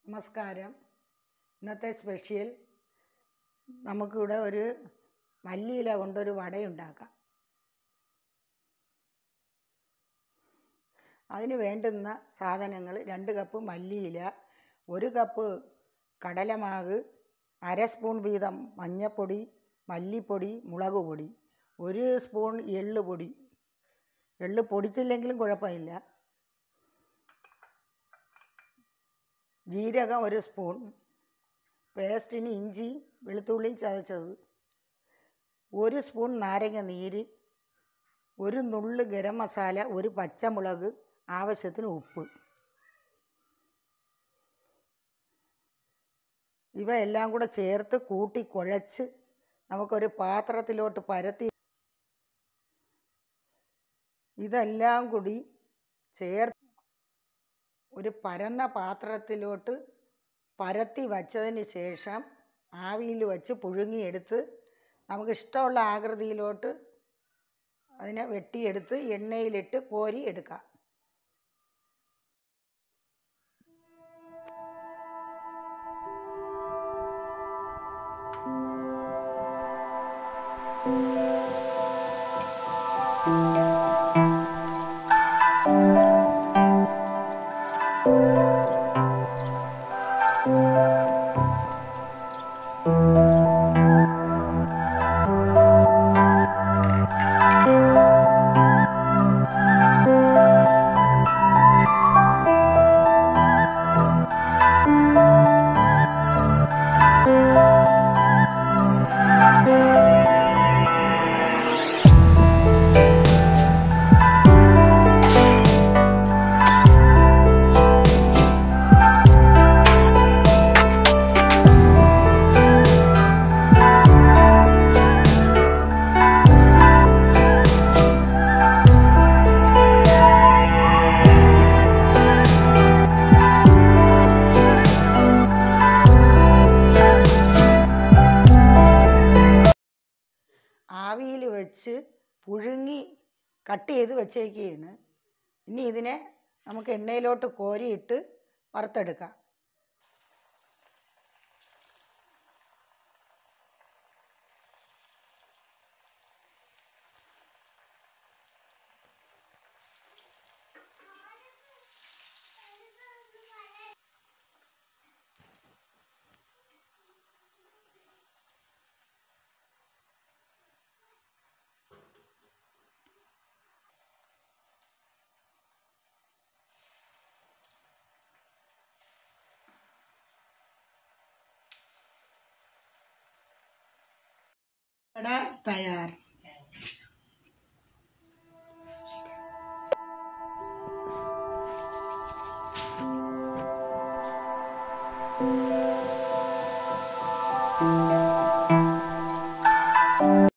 നമസ്കാരം ഇന്നത്തെ സ്പെഷ്യൽ നമുക്കിവിടെ ഒരു മല്ലിയില കൊണ്ടൊരു വടയുണ്ടാക്കാം അതിന് വേണ്ടുന്ന സാധനങ്ങൾ രണ്ട് കപ്പ് മല്ലിയില ഒരു കപ്പ് കടലമാവ് അര സ്പൂൺ വീതം മഞ്ഞൾപ്പൊടി മല്ലിപ്പൊടി മുളക് പൊടി ഒരു സ്പൂൺ എള്ള് പൊടി എള്ള് പൊടിച്ചില്ലെങ്കിലും കുഴപ്പമില്ല ജീരകം ഒരു സ്പൂൺ പേസ്റ്റിന് ഇഞ്ചി വെളുത്തുള്ളിയും ചതച്ചത് ഒരു സ്പൂൺ നാരങ്ങ നീര് ഒരു നുള്ള് ഗരം മസാല ഒരു പച്ചമുളക് ആവശ്യത്തിന് ഉപ്പ് ഇവ എല്ലാം കൂടെ ചേർത്ത് കൂട്ടി കുഴച്ച് നമുക്കൊരു പാത്രത്തിലോട്ട് പരത്തി ഇതെല്ലാം കൂടി ചേർത്ത് ഒരു പരന്ന പാത്രത്തിലോട്ട് പരത്തി വച്ചതിന് ശേഷം ആവിയിൽ വച്ച് പുഴുങ്ങിയെടുത്ത് നമുക്ക് ഇഷ്ടമുള്ള ആകൃതിയിലോട്ട് അതിനെ വെട്ടിയെടുത്ത് എണ്ണയിലിട്ട് കോരി എടുക്കാം ആവിയിൽ വെച്ച് പുഴുങ്ങി കട്ട് ചെയ്ത് വെച്ചേക്കുകയാണ് ഇനി ഇതിനെ നമുക്ക് എണ്ണയിലോട്ട് കോരിയിട്ട് വറുത്തെടുക്കാം വട തയ്യാർ